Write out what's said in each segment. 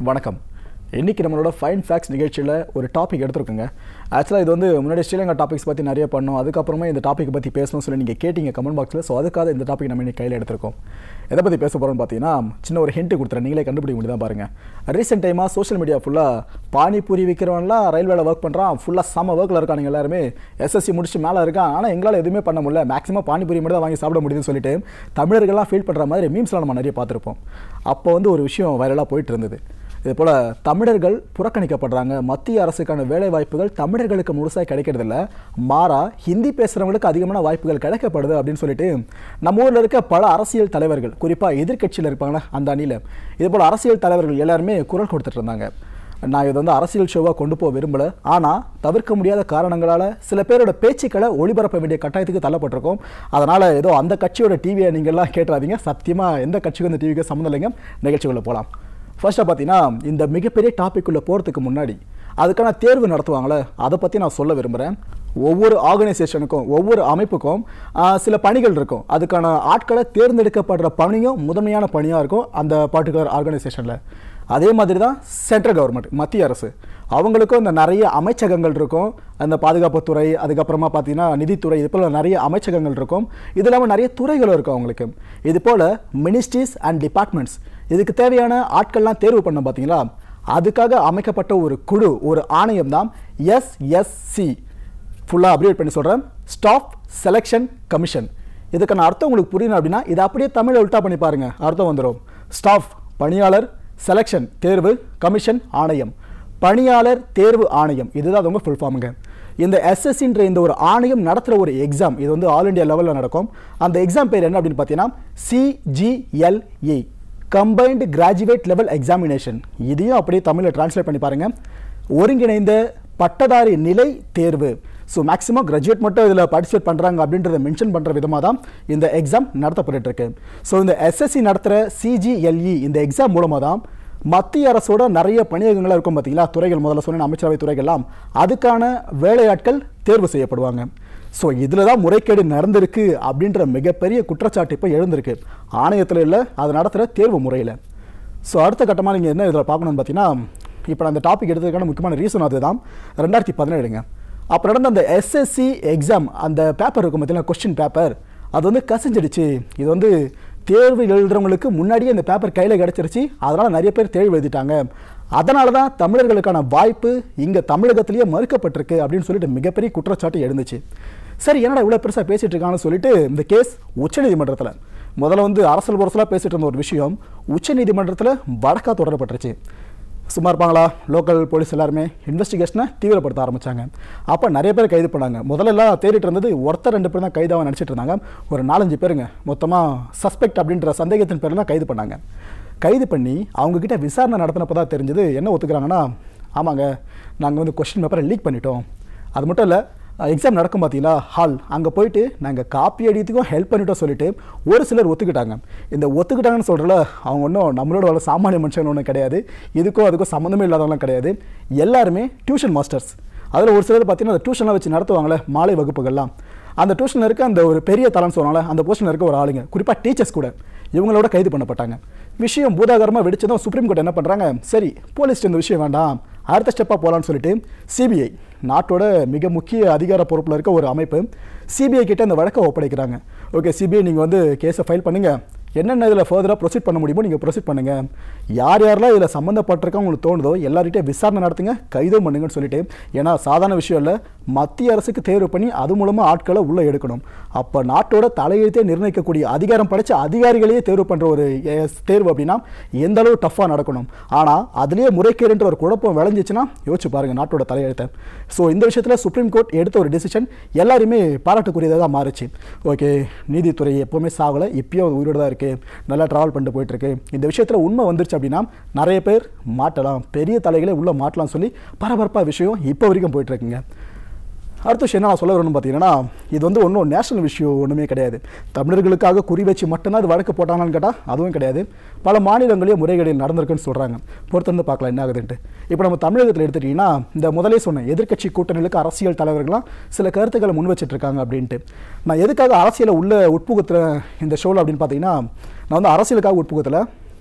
வணக்கம் இன்னைக்கு நம்மளோட ஃபைன் ஃபேக்ஸ் நிகழ்ச்சியில் ஒரு டாபிக் எடுத்திருக்கோங்க ஆக்சுவலாக இது வந்து முன்னாடி ஸ்ரீலங்கா டாபிக்ஸ் பற்றி நிறைய பண்ணோம் அதுக்கப்புறமா இந்த டாபிக் பற்றி பேசணும்னு சொல்லி நீங்கள் கேட்டீங்க கமெண்ட் பாக்ஸில் ஸோ அதுக்காக இந்த டாபிக் நம்ம இன்னைக்கு கையில் எடுத்திருக்கோம் எதை பற்றி பேச போகிறோம்னு பார்த்தீங்கன்னா சின்ன ஒரு ஹிண்ட் கொடுத்துறேன் நீங்களே கண்டுபிடிக்க முடியுதா பாருங்கள் ரீசெண்ட் டைமாக சோஷியல் மீடியா ஃபுல்லாக பானிபூரி விற்கிறவன்லாம் ரயில்வேல ஒர்க் பண்ணுறான் ஃபுல்லாக செம்ம ஒர்க்கில் இருக்கானுங்க எல்லாருமே எஸ்எஸ்சி முடிச்சு மேலே இருக்கான் ஆனால் எங்களால் எதுவுமே பண்ண முடியல மேக்ஸிமம் பானிபூரி மட்டும் தான் வாங்கி சாப்பிட முடியுதுன்னு சொல்லிட்டு தமிழர்கள்லாம் ஃபீல் பண்ணுற மாதிரி மீம்ஸ்லாம் நம்ம நிறைய பார்த்துருப்போம் அப்போ வந்து ஒரு விஷயம் வைரலாக போயிட்டு இருந்தது இது போல் தமிழர்கள் புறக்கணிக்கப்படுறாங்க மத்திய அரசுக்கான வேலை வாய்ப்புகள் தமிழர்களுக்கு முழுசாக கிடைக்கிறதில்ல மாறா ஹிந்தி பேசுகிறவங்களுக்கு அதிகமான வாய்ப்புகள் கிடைக்கப்படுது அப்படின்னு சொல்லிட்டு நம்ம ஊரில் இருக்க பல அரசியல் தலைவர்கள் குறிப்பாக எதிர்க்கட்சியில் இருப்பாங்களே அந்த அணியில் இது போல் அரசியல் தலைவர்கள் எல்லாருமே குரல் கொடுத்துட்டு இருந்தாங்க நான் இதை வந்து அரசியல் ஷோவாக கொண்டு போக விரும்பல ஆனால் தவிர்க்க முடியாத காரணங்களால் சில பேரோட பேச்சுக்களை ஒளிபரப்ப வேண்டிய கட்டாயத்துக்கு தள்ளப்பட்டிருக்கோம் அதனால் ஏதோ அந்த கட்சியோட டிவியை நீங்கள்லாம் கேட்டுறாதீங்க சத்தியமாக எந்த கட்சிக்கும் இந்த டிவிக்கு சம்மந்தம் இல்லைங்க நிகழ்ச்சிக்குள்ளே போகலாம் ஃபர்ஸ்ட்டாக பார்த்தீங்கன்னா இந்த மிகப்பெரிய டாபிக்குள்ளே போகிறதுக்கு முன்னாடி அதுக்கான தேர்வு நடத்துவாங்களே அதை பற்றி நான் சொல்ல விரும்புகிறேன் ஒவ்வொரு ஆர்கனைசேஷனுக்கும் ஒவ்வொரு அமைப்புக்கும் ஆஹ், சில பணிகள் இருக்கும் அதுக்கான ஆட்களை தேர்ந்தெடுக்கப்படுற பணியும் முதன்மையான பணியாக இருக்கும் அந்த பர்டிகுலர் ஆர்கனைசேஷனில் அதே மாதிரி தான் சென்ட்ரல் கவர்மெண்ட் மத்திய அரசு அவங்களுக்கும் இந்த நிறைய அமைச்சகங்கள் இருக்கும் அந்த பாதுகாப்புத்துறை அதுக்கப்புறமா பார்த்தீங்கன்னா நிதித்துறை இது போல் நிறைய அமைச்சகங்கள் இருக்கும் இது இல்லாமல் நிறைய துறைகளும் இருக்கும் அவங்களுக்கு இது போல் மினிஸ்ட்ரிஸ் அண்ட் டிபார்ட்மெண்ட்ஸ் இதுக்கு தேவையான ஆட்கள்லாம் தேர்வு பண்ண பார்த்தீங்களா அதுக்காக அமைக்கப்பட்ட ஒரு குழு ஒரு ஆணையம் தான் எஸ்எஸ்சி ஃபுல்லாக அப்டேட் பண்ணி சொல்கிறேன் ஸ்டாஃப் செலெக்ஷன் கமிஷன் இதுக்கான அர்த்தம் உங்களுக்கு புரியணும் அப்படின்னா இதை அப்படியே தமிழை உல்டா பண்ணி பாருங்க அர்த்தம் வந்துடும் ஸ்டாஃப் பணியாளர் செலெக்ஷன் தேர்வு கமிஷன் ஆணையம் பணியாளர் தேர்வு ஆணையம் இதுதான் அது உங்க ஃபுல் ஃபார்முங்க இந்த எஸ்எஸ்சின்ற இந்த ஒரு ஆணையம் நடத்துகிற ஒரு எக்ஸாம் இது வந்து ஆல் இந்தியா லெவலில் நடக்கும் அந்த எக்ஸாம் பேர் என்ன அப்படின்னு பார்த்தீங்கன்னா CGLE combined graduate level examination இதையும் அப்படியே தமிழில் டிரான்ஸ்லேட் பண்ணி பாருங்க ஒருங்கிணைந்த பட்டதாரி நிலை தேர்வு ஸோ மேக்ஸிமம் கிராஜுவேட் மட்டும் இதில் பார்ட்டிசிபேட் பண்ணுறாங்க அப்படின்றத மென்ஷன் பண்ணுற விதமாக தான் இந்த எக்ஸாம் நடத்தப்பட்டு இருக்கு ஸோ இந்த எஸ்எஸ்சி நடத்துகிற சிஜிஎல்இ இந்த எக்ஸாம் மூலமாக தான் மத்திய அரசோட நிறைய பணியகங்களாக இருக்கும் பார்த்தீங்களா துறைகள் முதல்ல சொன்ன அமைச்சரவை துறைகள்லாம் அதுக்கான வேலையாட்கள் தேர்வு செய்யப்படுவாங்க ஸோ இதில் தான் முறைகேடு நடந்திருக்கு அப்படின்ற மிகப்பெரிய குற்றச்சாட்டு இப்போ எழுந்திருக்கு ஆணையத்தில் இல்லை அதை நடத்துகிற தேர்வு முறையில் ஸோ அடுத்த கட்டமாக நீங்கள் என்ன இதில் பார்க்கணும்னு பார்த்தீங்கன்னா இப்போ நான் அந்த டாபிக் எடுத்ததுக்கான முக்கியமான ரீசன் அதுதான் ரெண்டாயிரத்தி பதினேழுங்க அப்போ நடந்த அந்த எஸ்எஸ்சி எக்ஸாம் அந்த பேப்பர் இருக்கும் பார்த்தீங்கன்னா கொஸ்டின் பேப்பர் அது வந்து கசிஞ்சிடுச்சு இது வந்து தேர்வு எழுதுறவங்களுக்கு முன்னாடியே இந்த பேப்பர் கையில் கிடச்சிருச்சு அதனால் நிறைய பேர் தேர்வு எழுதிட்டாங்க அதனால தான் தமிழர்களுக்கான வாய்ப்பு இங்கே தமிழகத்திலேயே மறுக்கப்பட்டிருக்கு அப்படின்னு சொல்லிட்டு மிகப்பெரிய குற்றச்சாட்டு எழுந்துச்சு சரி என்னடா இவ்வளோ பெருசாக பேசிட்டு இருக்காங்கன்னு சொல்லிட்டு இந்த கேஸ் உச்சநீதிமன்றத்தில் முதல்ல வந்து அரசல் புரசலாக பேசிட்டு இருந்த ஒரு விஷயம் உச்சநீதிமன்றத்தில் வழக்கா தொடரப்பட்டுருச்சு சும்மா இருப்பாங்களா லோக்கல் போலீஸ் எல்லாருமே இன்வெஸ்டிகேஷனை தீவிரப்படுத்த ஆரம்பிச்சாங்க அப்போ நிறைய பேர் கைது பண்ணாங்க முதல்ல எல்லாம் தேடிட்டு இருந்தது ஒருத்தர் ரெண்டு பேர் தான் கைதாக நினச்சிட்டு இருந்தாங்க ஒரு நாலஞ்சு பேருங்க மொத்தமாக சஸ்பெக்ட் அப்படின்ற சந்தேகத்தின் பேரில் தான் கைது பண்ணாங்க கைது பண்ணி அவங்க கிட்ட விசாரணை நடத்தினப்போ தான் தெரிஞ்சது என்ன ஒத்துக்கிறாங்கன்னா ஆமாங்க நாங்கள் வந்து கொஸ்டின் பேப்பரை லீக் பண்ணிட்டோம் அது மட்டும் இல்லை எக்ஸாம் நடக்கும் பார்த்தீங்களா ஹால் அங்கே போயிட்டு நாங்கள் காப்பி அடிக்கிறதுக்கும் ஹெல்ப் பண்ணிட்டோம் சொல்லிட்டு ஒரு சிலர் ஒத்துக்கிட்டாங்க இந்த ஒத்துக்கிட்டாங்கன்னு சொல்கிறல அவங்க ஒன்றும் நம்மளோட வள சாமானிய மனுஷன் ஒன்றும் கிடையாது இதுக்கும் அதுக்கும் சம்மந்தமே இல்லாதவங்களாம் கிடையாது எல்லாருமே டியூஷன் மாஸ்டர்ஸ் அதில் ஒரு சிலர் பார்த்தீங்கன்னா அந்த டியூஷன்லாம் வச்சு நடத்துவாங்களே மாலை வகுப்புகள்லாம் அந்த டியூஷனில் இருக்க அந்த ஒரு பெரிய தலம்னு சொல்லுவாங்களே அந்த போர்ஷனில் இருக்க ஒரு ஆளுங்க குறிப்பாக டீச்சர்ஸ் கூட இவங்களோட கைது பண்ணப்பட்டாங்க விஷயம் பூதாகரமாக வெடிச்சதும் சுப்ரீம் கோர்ட் என்ன பண்ணுறாங்க சரி போலீஸ் இந்த விஷயம் வேண்டாம் அடுத்த ஸ்டெப்பாக போகலான்னு சொல்லிட்டு சிபிஐ நாட்டோட மிக முக்கிய அதிகார பொறுப்பில் இருக்க ஒரு அமைப்பு சிபிஐ கிட்ட இந்த வழக்கை ஒப்படைக்கிறாங்க ஓகே சிபிஐ நீங்கள் வந்து கேஸை ஃபைல் பண்ணுங்க என்னென்ன இதில் ஃபர்தராக ப்ரொசீட் பண்ண முடியுமோ நீங்கள் ப்ரொசீட் பண்ணுங்க யார் யாரெல்லாம் இதில் சம்மந்தப்பட்டிருக்கா உங்களுக்கு தோணுதோ எல்லார்கிட்டே விசாரணை நடத்துங்க கைதும் பண்ணுங்கன்னு சொல்லிட்டு ஏன்னா சாதாரண விஷயம் இல்லை மத்திய அரசுக்கு தேர்வு பண்ணி அது மூலமாக ஆட்களை உள்ளே எடுக்கணும் அப்போ நாட்டோட தலையெழுத்தே நிர்ணயிக்கக்கூடிய அதிகாரம் படைச்ச அதிகாரிகளையே தேர்வு பண்ணுற ஒரு எ- தேர்வு அப்படின்னா எந்த அளவு டஃப்பாக நடக்கணும் ஆனால் அதுலேயே முறைகேடுன்ற ஒரு குழப்பம் விளைஞ்சிச்சுன்னா யோசிச்சு பாருங்க நாட்டோட தலையெழுத்தை ஸோ இந்த விஷயத்தில் சுப்ரீம் கோர்ட் எடுத்த ஒரு டிசிஷன் எல்லாருமே பாராட்டுக்குரியதாக தான் மாறுச்சு ஓகே நீதித்துறை எப்போவுமே சாகலை இப்பயும் அது உயிரோட தான் இருக்குது நல்லா ட்ராவல் பண்ணிட்டு போயிட்டு இருக்கு இந்த விஷயத்தில் உண்மை வந்துருச்சு அப்படின்னா நிறைய பேர் மாட்டலாம் பெரிய தலைகளே உள்ளே மாட்டலாம் சொல்லி பரபரப்பாக விஷயம் இப்போ வரைக்கும் போயிட்டு இருக்குங்க அடுத்த விஷயம் என்ன நான் சொல்ல வரணும்னு பார்த்தீங்கன்னா இது வந்து ஒன்றும் நேஷனல் விஷயம் ஒன்றுமே கிடையாது தமிழர்களுக்காக குறி வச்சு மட்டும்தான் அது வழக்கு போட்டாங்கன்னு கேட்டால் அதுவும் கிடையாது பல மாநிலங்களையும் முறைகேடுகள் நடந்திருக்குன்னு சொல்கிறாங்க பொறுத்திருந்து பார்க்கலாம் என்ன ஆகுதுன்ட்டு இப்போ நம்ம தமிழகத்தில் எடுத்துட்டிங்கன்னா இந்த முதலே சொன்னேன் எதிர்க்கட்சி கூட்டணிகளுக்கு அரசியல் தலைவர்கள்லாம் சில கருத்துக்களை முன் வச்சிட்டு இருக்காங்க அப்படின்ட்டு நான் எதுக்காக அரசியலை உள்ள உட்புகுத்துறேன் இந்த ஷோவில் அப்படின்னு பார்த்தீங்கன்னா நான் வந்து அரசியலுக்காக உட்புகுத்தல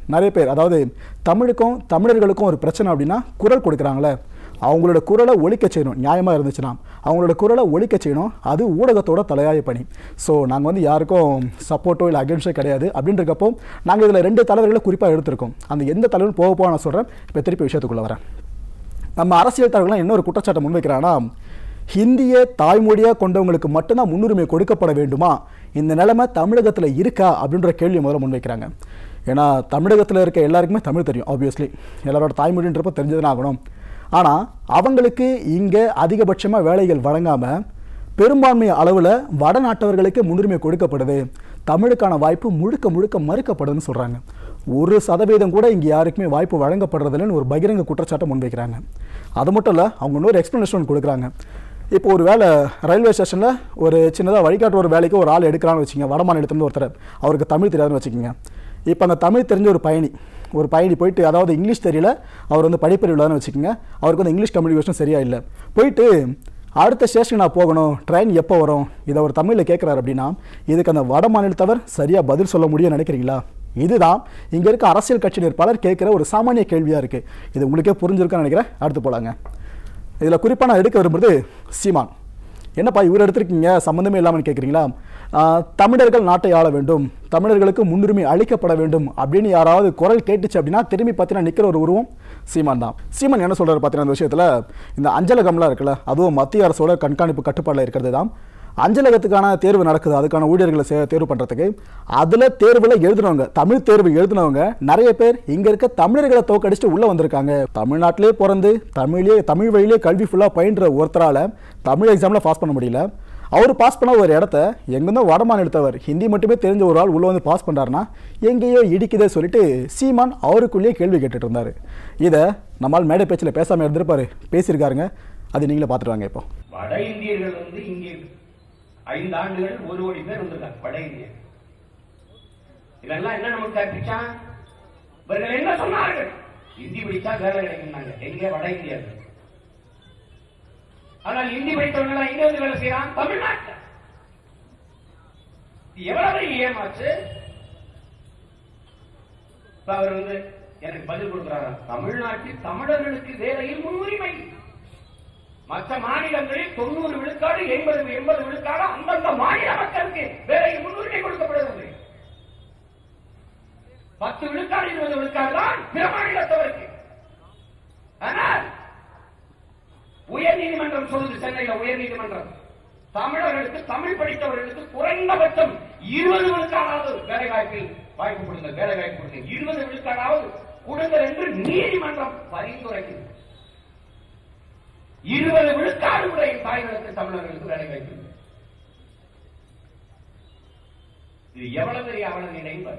நிறைய பேர் அதாவது தமிழுக்கும் தமிழர்களுக்கும் ஒரு பிரச்சனை அப்படின்னா குரல் கொடுக்குறாங்களே அவங்களோட குரலை ஒழிக்க செய்யணும் நியாயமாக இருந்துச்சுன்னா அவங்களோட குரலை ஒழிக்க செய்யணும் அது ஊடகத்தோட தலையாய பணி ஸோ நாங்கள் வந்து யாருக்கும் சப்போர்ட்டோ இல்லை அகேன்ஸ்டோ கிடையாது அப்படின்றக்கப்போ நாங்கள் இதில் ரெண்டு தலைவர்களை குறிப்பாக எடுத்திருக்கோம் அந்த எந்த தலைவரும் போக போக நான் சொல்கிறேன் இப்போ திருப்பி விஷயத்துக்குள்ளே வரேன் நம்ம அரசியல் தலைவர்கள்லாம் இன்னொரு குற்றச்சாட்டை முன்வைக்கிறாங்கன்னா ஹிந்தியை தாய்மொழியாக கொண்டவங்களுக்கு மட்டும்தான் முன்னுரிமை கொடுக்கப்பட வேண்டுமா இந்த நிலைமை தமிழகத்தில் இருக்கா அப்படின்ற கேள்வி முதல்ல முன்வைக்கிறாங்க ஏன்னா தமிழகத்தில் இருக்க எல்லாருக்குமே தமிழ் தெரியும் ஆப்வியஸ்லி எல்லாரோட தாய்மொழின்றப்ப தெரிஞ்சதுன்னு ஆகணும் ஆனால் அவங்களுக்கு இங்கே அதிகபட்சமாக வேலைகள் வழங்காமல் பெரும்பான்மை அளவில் வடநாட்டவர்களுக்கு முன்னுரிமை கொடுக்கப்படுது தமிழுக்கான வாய்ப்பு முழுக்க முழுக்க மறுக்கப்படுதுன்னு சொல்கிறாங்க ஒரு சதவீதம் கூட இங்கே யாருக்குமே வாய்ப்பு வழங்கப்படுறதில்லைன்னு ஒரு பகிரங்க குற்றச்சாட்டை முன்வைக்கிறாங்க அது மட்டும் இல்லை அவங்க இன்னொரு எக்ஸ்ப்ளனேஷன் கொடுக்குறாங்க இப்போ ஒரு வேலை ரயில்வே ஸ்டேஷனில் ஒரு சின்னதாக வழிகாட்டு ஒரு வேலைக்கு ஒரு ஆள் எடுக்கிறான்னு வச்சுங்க வட மாநிலத்துலேருந்து ஒருத்தர் அவருக்கு தமிழ் தெரியாதுன்னு வச்சுக்கோங்க இப்போ அந்த தமிழ் தெரிஞ்ச ஒரு பயணி ஒரு பயணி போயிட்டு அதாவது இங்கிலீஷ் தெரியல அவர் வந்து படிப்பறிவுலான்னு வச்சுக்கோங்க அவருக்கு வந்து இங்கிலீஷ் கம்யூனிகேஷன் சரியா இல்லை போயிட்டு அடுத்த ஸ்டேஷனுக்கு நான் போகணும் ட்ரெயின் எப்போ வரும் இதை ஒரு தமிழில் கேட்குறாரு அப்படின்னா இதுக்கு அந்த வட மாநிலத்தவர் சரியாக பதில் சொல்ல முடியும்னு நினைக்கிறீங்களா இதுதான் இங்கே இருக்க அரசியல் கட்சியினர் பலர் கேட்குற ஒரு சாமானிய கேள்வியாக இருக்குது இது உங்களுக்கே புரிஞ்சிருக்குன்னு நினைக்கிறேன் அடுத்து போலாங்க இதில் குறிப்பாக நான் எடுக்க விரும்புறது சீமான் என்னப்பா இவர் எடுத்திருக்கீங்க சம்மந்தமே இல்லாமல் கேட்குறீங்களா ஆஹ், தமிழர்கள் நாட்டை ஆள வேண்டும் தமிழர்களுக்கு முன்னுரிமை அளிக்கப்பட வேண்டும் அப்படின்னு யாராவது குரல் கேட்டுச்சு அப்படின்னா திரும்பி பார்த்தீங்கன்னா நிற்கிற ஒரு உருவம் சீமான் தான் சீமான் என்ன சொல்றாரு பார்த்தீங்கன்னா இந்த விஷயத்தில் இந்த அஞ்சலகம்லாம் இருக்குல்ல அதுவும் மத்திய அரசோட கண்காணிப்பு கட்டுப்பாடில் இருக்கிறது தான் அஞ்சலகத்துக்கான தேர்வு நடக்குது அதுக்கான ஊழியர்களை சே- தேர்வு பண்ணுறதுக்கு அதில் தேர்வில் எழுதுனவங்க தமிழ் தேர்வு எழுதுனவங்க நிறைய பேர் இங்கே இருக்க தமிழர்களை தோக்கடிச்சுட்டு உள்ளே வந்திருக்காங்க தமிழ்நாட்டிலே பிறந்து தமிழே தமிழ் வழியிலே கல்வி ஃபுல்லாக பயின்ற ஒருத்தரால் தமிழ் எக்ஸாமில் பாஸ் பண்ண முடியல அவர் பாஸ் பண்ண ஒரு இடத்த எங்கேருந்தோ வட மாநிலத்தவர் ஹிந்தி மட்டுமே தெரிஞ்ச ஒரு ஆள் உள்ளே வந்து பாஸ் பண்ணுறாருன்னா எங்கேயோ இடிக்குதே சொல்லிட்டு சீமான் அவருக்குள்ளேயே கேள்வி கேட்டுட்டு இருந்தார் இதை நம்மால் மேடை பேச்சில் பேசாமல் இருந்திருப்பாரு பேசியிருக்காருங்க அது நீங்களே பார்த்துட்டு வாங்க இப்போ வட இந்தியர்கள் வந்து இங்கே ஐந்து ஆண்டுகள் ஒரு கோடி பேர் வந்திருக்காங்க வட இந்தியர் இதெல்லாம் என்ன நமக்கு கற்பிச்சான் இவர்கள் என்ன சொன்னார்கள் ஹிந்தி படிச்சா வேலை கிடைக்கும்னாங்க எங்க வட இந்தியர்கள் ஆனால் ஹிந்தி படித்தவங்க எங்க வந்து வேலை செய்யறான் தமிழ்நாட்டில் இது எவ்வளவு ஏமாச்சு இப்ப அவர் வந்து எனக்கு பதில் கொடுக்கிறாரா தமிழ்நாட்டில் தமிழர்களுக்கு வேலையில் முன்னுரிமை மற்ற மாநிலங்களில் தொண்ணூறு விழுக்காடு எண்பது எண்பது விழுக்காடு அந்தந்த மாநில மக்களுக்கு வேலைக்கு முன்னுரிமை கொடுக்கப்படுகிறது பத்து விழுக்காடு இருபது விழுக்காடு தான் பிற மாநிலத்தவருக்கு ஆனால் உயர் நீதிமன்றம் சொல்லுது சென்னையில உயர் நீதிமன்றம் தமிழர்களுக்கு தமிழ் படித்தவர்களுக்கு குறைந்தபட்சம் இருபது விழுக்காடாவது வேலை வாய்ப்பில் வாய்ப்பு கொடுங்க வேலை வாய்ப்பு கொடுங்க இருபது விழுக்காடாவது கொடுங்கள் என்று நீதிமன்றம் பரிந்துரைக்குது இருபது விழுக்காடு கூட என் தாய்களுக்கு தமிழர்களுக்கு வேலை வாய்ப்பு இல்லை. இது எவ்வளவு பெரிய அவல நினைவு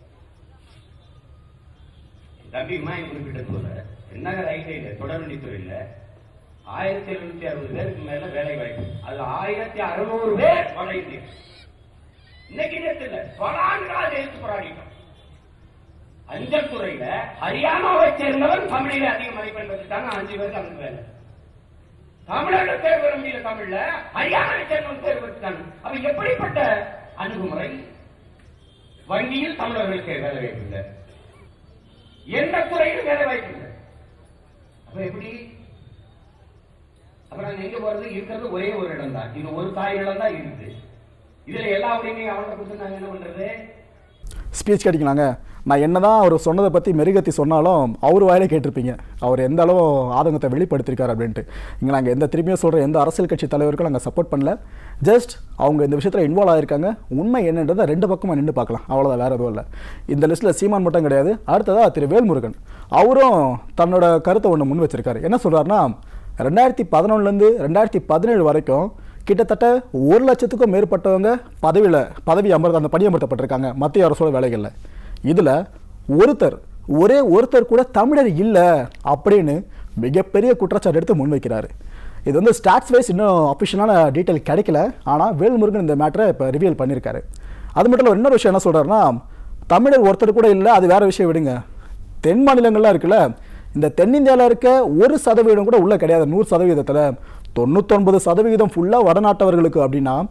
தம்பி இமாய் குறிப்பிட்ட போல என்னங்க ரயில்வேல தொடர்வண்டி துறையில ஆயிரத்தி எழுநூத்தி அறுபது பேருக்கு மேல வேலை வாய்ப்பு அது ஆயிரத்தி அறுநூறு பேர் வட இந்தியர் இன்னைக்கு நேரத்தில் பல ஆண்டுகளாக எழுத்து போராடிட்டோம் அஞ்சல் துறையில ஹரியானாவை சேர்ந்தவன் தமிழில அதிக மதிப்பெண் பெற்றுட்டாங்க அஞ்சு பேருக்கு அவனுக்கு வேலை தமிழர்கள் தேர்வு பெற முடியல தமிழ்ல ஹரியானாவை சேர்ந்தவன் தேர்வு பெற்றுட்டாங்க அப்ப எப்படிப்பட்ட அணுகுமுறை வங்கியில் தமிழர்களுக்கு வேலை வாய்ப்பு இல்லை எந்த துறையிலும் வேலை வாய்ப்பு இல்லை அப்ப எப்படி அப்ப நாங்க எங்க போறது இருக்கிறது ஒரே ஒரு இடம் தான் இது ஒரு தாய் இடம் தான் இருக்குது இதுல எல்லா உரிமையும் அவன்கிட்ட கொடுத்து நாங்க என்ன பண்றது ஸ்பீச் கிடைக்கலாங்க நான் என்னதான் அவர் சொன்னதை பற்றி மெருகத்தி சொன்னாலும் அவர் வாயிலே கேட்டிருப்பீங்க அவர் எந்த அளவு ஆதங்கத்தை வெளிப்படுத்திருக்காரு அப்படின்ட்டு இங்கே நாங்கள் எந்த திரும்பியும் சொல்கிற எந்த அரசியல் கட்சி தலைவருக்கும் நாங்கள் சப்போர்ட் பண்ணல ஜஸ்ட் அவங்க இந்த விஷயத்தில் இன்வால்வ் ஆகிருக்காங்க உண்மை என்னன்றதை ரெண்டு பக்கமாக நின்று பார்க்கலாம் அவ்வளோதான் வேறு எதுவும் இல்லை இந்த லிஸ்ட்டில் சீமான் மட்டும் கிடையாது அடுத்ததாக திரு வேல்முருகன் அவரும் தன்னோட கருத்தை ஒன்று முன் வச்சிருக்காரு என்ன சொல்கிறாருன்னா ரெண்டாயிரத்தி பதினொன்றுலேருந்து ரெண்டாயிரத்தி பதினேழு வரைக்கும் கிட்டத்தட்ட ஒரு லட்சத்துக்கும் மேற்பட்டவங்க பதவியில் பதவி அமர்த்த அந்த பணி அமர்த்தப்பட்டிருக்காங்க மத்திய அரசோட வேலைகளில் இதில் ஒருத்தர் ஒரே ஒருத்தர் கூட தமிழர் இல்லை அப்படின்னு மிகப்பெரிய குற்றச்சாட்டு எடுத்து முன்வைக்கிறாரு இது வந்து ஸ்டாட்ஸ் வைஸ் இன்னும் அஃபிஷியலான டீட்டெயில் கிடைக்கல ஆனால் வேல்முருகன் இந்த மேட்டரை இப்போ ரிவீல் பண்ணியிருக்காரு அது மட்டும் இல்லை இன்னொரு விஷயம் என்ன சொல்கிறாருன்னா தமிழர் ஒருத்தர் கூட இல்லை அது வேற விஷயம் விடுங்க தென் மாநிலங்கள்லாம் இருக்குல்ல இந்த தென்னிந்தியாவில் இருக்க ஒரு சதவீதம் கூட உள்ள கிடையாது நூறு சதவீதத்தில் தொண்ணூத்தொன்பது சதவிகிதம் ஃபுல்லாக வடநாட்டவர்களுக்கு அப்படின்னா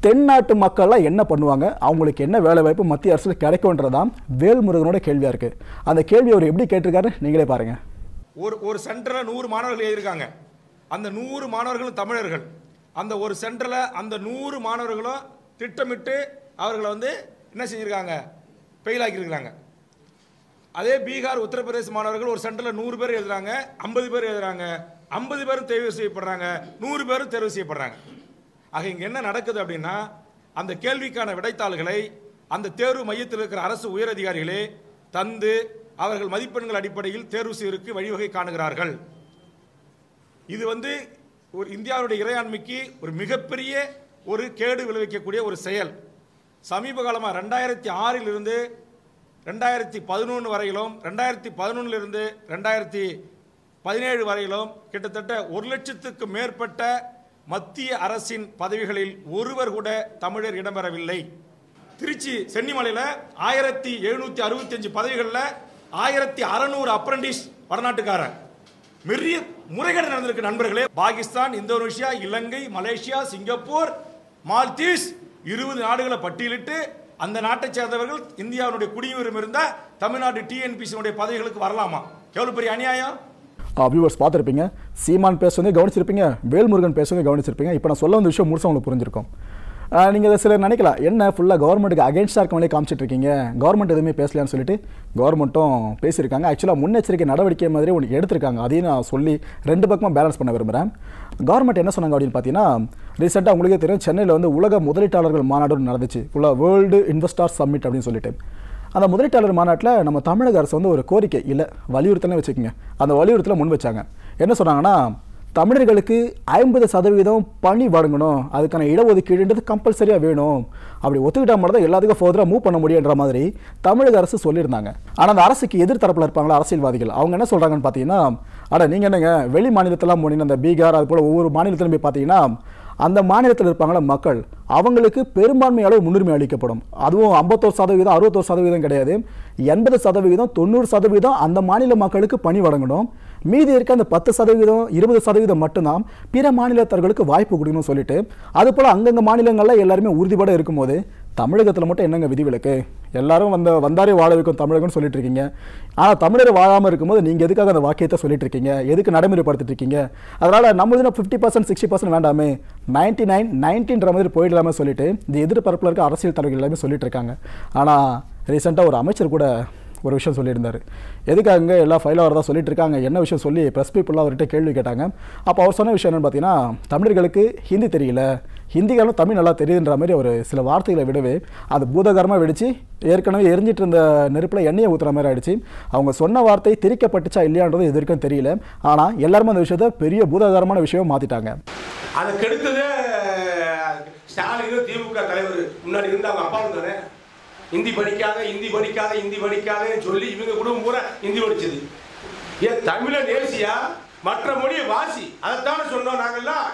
தென்னாட்டு மக்கள்லாம் என்ன பண்ணுவாங்க அவங்களுக்கு என்ன வேலை வாய்ப்பு மத்திய அரசில் கிடைக்கும்ன்றதான் வேல்முருகனோட கேள்வியாக இருக்குது அந்த கேள்வி அவர் எப்படி கேட்டிருக்காரு நீங்களே பாருங்கள் ஒரு ஒரு சென்டரில் நூறு மாணவர்கள் எழுதியிருக்காங்க அந்த நூறு மாணவர்களும் தமிழர்கள் அந்த ஒரு சென்டரில் அந்த நூறு மாணவர்களும் திட்டமிட்டு அவர்களை வந்து என்ன செஞ்சுருக்காங்க ஃபெயில் ஆக்கியிருக்கிறாங்க அதே பீகார் உத்தரப்பிரதேச மாணவர்கள் ஒரு சென்டரில் நூறு பேர் எழுதுறாங்க ஐம்பது பேர் எழுதுறாங்க ஐம்பது பேரும் தேர்வு செய்யப்படுறாங்க நூறு பேரும் தேர்வு செய்யப்படுறாங்க ஆக இங்கே என்ன நடக்குது அப்படின்னா அந்த கேள்விக்கான விடைத்தாள்களை அந்த தேர்வு மையத்தில் இருக்கிற அரசு உயரதிகாரிகளே தந்து அவர்கள் மதிப்பெண்கள் அடிப்படையில் தேர்வு செய்வதற்கு வழிவகை காணுகிறார்கள் இது வந்து ஒரு இந்தியாவுடைய இறையாண்மைக்கு ஒரு மிகப்பெரிய ஒரு கேடு விளைவிக்கக்கூடிய ஒரு செயல் சமீப காலமாக ரெண்டாயிரத்தி ஆறிலிருந்து ரெண்டாயிரத்தி பதினொன்று வரையிலும் ரெண்டாயிரத்தி பதினொன்றிலிருந்து ரெண்டாயிரத்தி பதினேழு வரையிலும் கிட்டத்தட்ட ஒரு லட்சத்துக்கு மேற்பட்ட மத்திய அரசின் பதவிகளில் ஒருவர் கூட தமிழர் இடம்பெறவில்லை திருச்சி சென்னிமலையில் ஆயிரத்தி எழுநூத்தி அறுபத்தஞ்சு பதவிகளில் ஆயிரத்தி அறநூறு அப்ரண்டிஸ் வடநாட்டுக்காரன் பெரிய முறைகேடு நடந்திருக்கு நண்பர்களே Pakistan Indonesia Ilangai Malaysia Singapore Maldives இருபது நாடுகளை பட்டியலிட்டு அந்த நாட்டை சேர்ந்தவர்கள் இந்தியாவுடைய குடியுரிமை இருந்த தமிழ்நாடு டிஎன்பிசியுடைய பதவிகளுக்கு வரலாமா எவ்வளவு பெரிய அநியாயம் வியூவர்ஸ் பார்த்துருப்பீங்க சீமான் பேசுவதே கவனிச்சிருப்பீங்க வேல்முருகன் பேசுவதே கவனிச்சிருப்பீங்க இப்போ நான் சொல்ல வந்த விஷயம் முழுசாக உங்களுக்கு புரிஞ்சிருக்கும் நீங்கள் சிலர் நினைக்கலாம் என்ன ஃபுல்லாக கவர்மெண்ட்டுக்கு அகேன்ஸ்டாக இருக்கவங்களே காமிச்சிட்டு இருக்கீங்க கவர்மெண்ட் எதுவுமே பேசலையான்னு சொல்லிட்டு கவர்மெண்ட்டும் பேசியிருக்காங்க ஆக்சுவலாக முன்னெச்சரிக்கை நடவடிக்கை மாதிரி ஒன்று எடுத்திருக்காங்க அதையும் நான் சொல்லி ரெண்டு பக்கமும் பேலன்ஸ் பண்ண விரும்புகிறேன் கவர்மெண்ட் என்ன சொன்னாங்க அப்படின்னு பார்த்தீங்கன்னா ரீசெண்டாக உங்களுக்கே தெரியும் சென்னையில் வந்து உலக முதலீட்டாளர்கள் மாநாடு ஒன்று நடந்துச்சு ஃபுல்லாக வேர்ல்டு இன்வெஸ்டார் சம்மிட் அப்படின்னு சொல்லிட்டு அந்த முதலீட்டாளர் மாநாட்டில் நம்ம தமிழக அரசு வந்து ஒரு கோரிக்கை இல்லை வலியுறுத்தலே வச்சுக்கோங்க அந்த வலியுறுத்தலை முன் வச்சாங்க என்ன சொன்னாங்கன்னா தமிழர்களுக்கு ஐம்பது சதவீதம் பணி வழங்கணும் அதுக்கான இடஒதுக்கீடுன்றது கம்பல்சரியாக வேணும் அப்படி ஒத்துக்கிட்டா மட்டும் தான் எல்லாத்துக்கும் ஃபர்தராக மூவ் பண்ண முடியுன்ற மாதிரி தமிழக அரசு சொல்லியிருந்தாங்க ஆனால் அந்த அரசுக்கு எதிர்த்தரப்பில் இருப்பாங்களா அரசியல்வாதிகள் அவங்க என்ன சொல்கிறாங்கன்னு பார்த்தீங்கன்னா அட நீங்கள் என்னங்க வெளி மாநிலத்தெல்லாம் போனீங்கன்னா அந்த பீகார் அது போல் ஒவ்வொரு மாநிலத்திலும் போய் பார்த்தீங்கன்னா அந்த மாநிலத்தில் இருப்பாங்களா மக்கள் அவங்களுக்கு பெரும்பான்மை அளவு முன்னுரிமை அளிக்கப்படும் அதுவும் ஐம்பத்தோரு சதவீதம் அறுபத்தோரு சதவீதம் கிடையாது எண்பது சதவீதம் தொண்ணூறு சதவீதம் அந்த மாநில மக்களுக்கு பணி வழங்கணும் மீதி இருக்க அந்த பத்து சதவீதம் இருபது சதவீதம் மட்டும்தான் பிற மாநிலத்தர்களுக்கு வாய்ப்பு கொடுக்கணும்னு சொல்லிட்டு அது போல் அங்கங்க மாநிலங்களில் எல்லாருமே உறுதிப்பட இருக்கும்போது தமிழகத்தில் மட்டும் என்னங்க விதிவிலக்கு எல்லாரும் வந்த வந்தாரே வாழ வைக்கும் தமிழகம்னு சொல்லிட்டு இருக்கீங்க ஆனால் தமிழர் வாழாமல் இருக்கும்போது நீங்கள் எதுக்காக அந்த வாக்கியத்தை சொல்லிட்டு இருக்கீங்க எதுக்கு நடைமுறைப்படுத்திட்டு இருக்கீங்க அதனால் நம்ம இதில் ஃபிஃப்டி பர்சன்ட் சிக்ஸ்டி பர்சன்ட் வேண்டாமே நைன்ட்டி நைன் நைன்டின்ற மாதிரி போயிடலாமே சொல்லிட்டு இந்த எதிர்பரப்பில் இருக்க அரசியல் தலைவர்கள் எல்லாமே சொல்லிட்டு இருக்காங்க ஆனால் ரீசெண்டாக ஒரு அமைச்சர் கூட ஒரு விஷயம் சொல்லியிருந்தார் எதுக்காக எல்லாம் ஃபைல் ஆகிறதா சொல்லிட்டு இருக்காங்க என்ன விஷயம் சொல்லி ப்ரெஸ் பீப்புளாக அவர்கிட்ட கேள்வி கேட்டாங்க அப்போ அவர் சொன்ன விஷயம் என்னன்னு பார்த்தீங்கன்னா தமிழர்களுக்கு ஹிந்தி தெரியல ஹிந்திக்காரன் தமிழ் நல்லா தெரியுதுன்ற மாதிரி ஒரு சில வார்த்தைகளை விடவே அது பூதகரமாக வெடிச்சு ஏற்கனவே எரிஞ்சிட்டு இருந்த நெருப்பில் எண்ணெயை ஊற்றுற மாதிரி ஆயிடுச்சு அவங்க சொன்ன வார்த்தை திரிக்கப்பட்டுச்சா இல்லையான்றது இது வரைக்கும் தெரியல ஆனால் எல்லாருமே அந்த விஷயத்த பெரிய பூதகரமான விஷயம் மாற்றிட்டாங்க அதை கெடுத்ததே ஸ்டாலினும் திமுக தலைவர் முன்னாடி இருந்து அவங்க அப்பா இருந்தானே ஹிந்தி படிக்காத ஹிந்தி படிக்காத ஹிந்தி படிக்காதன்னு சொல்லி இவங்க குடும்பம் பூரா ஹிந்தி படிச்சது ஏன் தமிழை நேசியா மற்ற மொழியை வாசி அதைத்தானே சொன்னோம் நாங்கெல்லாம்